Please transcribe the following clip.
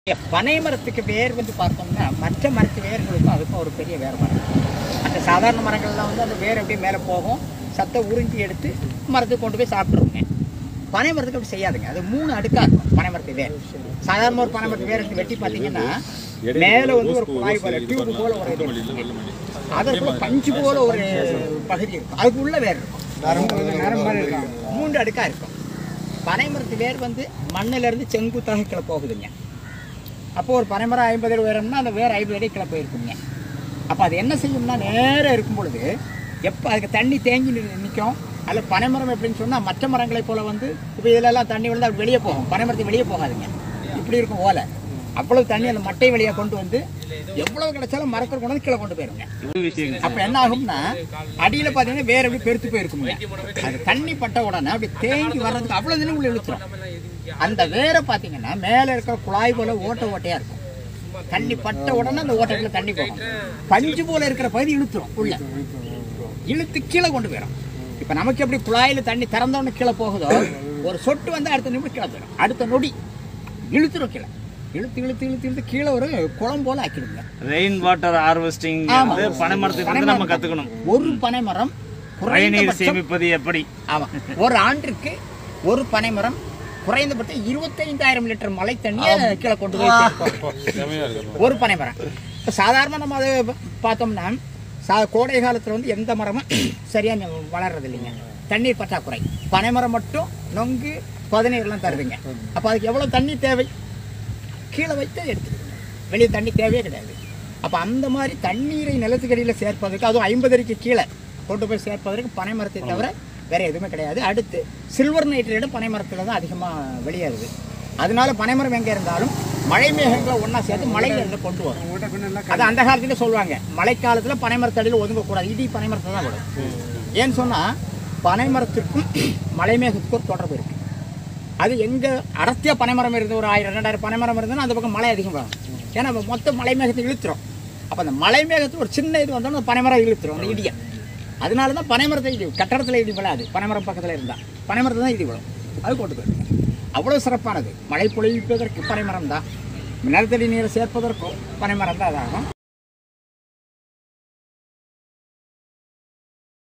பனை மரத்துக்கு வேர் வந்து பார்த்தோம்னா மற்ற மரத்து வேர்களுக்கும் அதுக்கும் ஒரு பெரிய வேறுபாடு அந்த சாதாரண மரங்கள்லாம் வந்து அந்த வேர் அப்படியே மேலே போகும் சத்தை உறிஞ்சி எடுத்து மரத்துக்கு கொண்டு போய் சாப்பிட்ருங்க பனை மரத்துக்கு அப்படி செய்யாதுங்க அது மூணு அடுக்காக இருக்கும் பனை மரத்து வேர் சாதாரண ஒரு பனை மரத்து வேர் எடுத்து வெட்டி பார்த்தீங்கன்னா மேலே வந்து ஒரு குழாய் போல டியூப் போல ஒரு இது இருக்குங்க அதற்குள்ள பஞ்சு போல ஒரு பகுதி இருக்கும் அதுக்குள்ள வேர் இருக்கும் மூன்று அடுக்காக இருக்கும் பனை மரத்து வேர் வந்து மண்ணுல இருந்து செங்குத்தாக கீழே போகுதுங்க அப்போ ஒரு பனைமரம் ஐம்பது அடி உயரம்னா அந்த வேர் ஐம்பது அடி கீழே போயிருக்குங்க அப்போ அது என்ன செய்யும்னா நேரம் இருக்கும் பொழுது எப்போ அதுக்கு தண்ணி தேங்கி நிற்கும் அதில் பனைமரம் எப்படின்னு சொன்னால் மற்ற மரங்களைப் போல் வந்து இப்போ இதிலெல்லாம் தண்ணி விழுந்து அது வெளியே போகும் பனைமரத்துக்கு வெளியே போகாதுங்க இப்படி இருக்கும் ஓலை அவ்வளவு தண்ணி அந்த மட்டை வழியாக கொண்டு வந்து எவ்வளவு கிடைச்சாலும் மரத்தில் கொண்டு வந்து கீழே கொண்டு போயிருங்க அப்ப என்ன ஆகும்னா அடியில பாத்தீங்கன்னா வேற எப்படி பெருத்து போயிருக்குங்க அது தண்ணி பட்ட உடனே அப்படி தேங்கி வர்றதுக்கு அவ்வளவு தினம் உள்ள இழுத்துரும் அந்த வேரை பாத்தீங்கன்னா மேல இருக்கிற குழாய் போல ஓட்ட ஓட்டையா இருக்கும் தண்ணி பட்ட உடனே அந்த ஓட்டைக்குள்ள தண்ணி போகும் பஞ்சு போல இருக்கிற பகுதி இழுத்துரும் உள்ள இழுத்து கீழே கொண்டு போயிடும் இப்ப நமக்கு எப்படி குழாயில தண்ணி திறந்த உடனே கீழே போகுதோ ஒரு சொட்டு வந்து அடுத்த நிமிடம் கீழே போயிடும் அடுத்த நொடி இழுத்துரும் கீழே இழுத்து இழுத்து இழுத்து இழுத்து கீழே ஒரு குளம் போல ஆக்கிடுங்க ரெயின் வாட்டர் ஹார்வெஸ்டிங் ஆமா. வந்து பனை மரத்துக்கு வந்து நம்ம கத்துக்கணும் ஒரு பனைமரம் மழை நீர் குறைந்தபட்சம் சேமிப்பது எப்படி ஆமா ஒரு ஆண்டிற்கு ஒரு பனைமரம் குறைந்தபட்சம் இருபத்தைந்தாயிரம் லிட்டர் மழை தண்ணியை கீழே கொண்டு போய் சேர்க்கும். ஒரு பனைமரம் இப்போ சாதாரண நம்ம அதை பார்த்தோம்னா சா கோடை காலத்தில் வந்து எந்த மரமும் சரியா ந- வளர்றது இல்லைங்க தண்ணீர் பற்றாக்குறை பனைமரம் மட்டும் நொங்கு பதநீர்லாம் தருதுங்க அப்போ அதுக்கு எவ்வளோ தண்ணி தேவை கீழே வைத்து எடுத்துக்கணும் வெளியே தண்ணி தேவையே கிடையாது அப்போ அந்த மாதிரி தண்ணீரை நிலத்துக்கடியில் சேர்ப்பதற்கு அதுவும் ஐம்பது அடிக்கு கீழே கொண்டு போய் சேர்ப்பதற்கு பனை மரத்தை தவிர வேற எதுவுமே கிடையாது அடுத்து சில்வர் நைட்ரேட் பனை மரத்தில் தான் அதிகமாக வெளியேறுது அதனால பனைமரம் எங்கே இருந்தாலும் மழை மேகங்களை ஒன்றா சேர்த்து மழை நீரில் கொண்டு வரும் அது அந்த காலத்துல சொல்லுவாங்க மழைக்காலத்தில் பனைமரத்தடியில் ஒதுங்கக்கூடாது இடி பனைமரத்தை தான் விடும் ஏன்னு சொன்னால் பனைமரத்திற்கும் மலை மேகத்துக்கும் ஒரு தொடர்பு இருக்குது அது எங்க அடர்த்தியா பனைமரம் இருந்து ஒரு ஆயிரம் ரெண்டாயிரம் பனைமரம் இருந்ததுன்னா அந்த பக்கம் மழை அதிகம் வரும் ஏன்னா அப்ப மொத்த மலை மேகத்தை இழுத்துரும் அப்போ அந்த மலை மேகத்தில் ஒரு சின்ன இது வந்தோம்னா அந்த பனைமரம் இழுத்துரும் அந்த இடியை அதனால தான் பனைமரத்தை இடி கட்டடத்தில் இடி விழாது பனைமரம் பக்கத்தில் இருந்தால் பனைமரத்தை தான் இடி விழும் அது கொண்டு போயிடுங்க அவ்வளோ சிறப்பானது மழை பொழிப்பதற்கு பனைமரம் தான் நிலத்தடி நீரை சேர்ப்பதற்கும் பனைமரம் தான் அதாகும்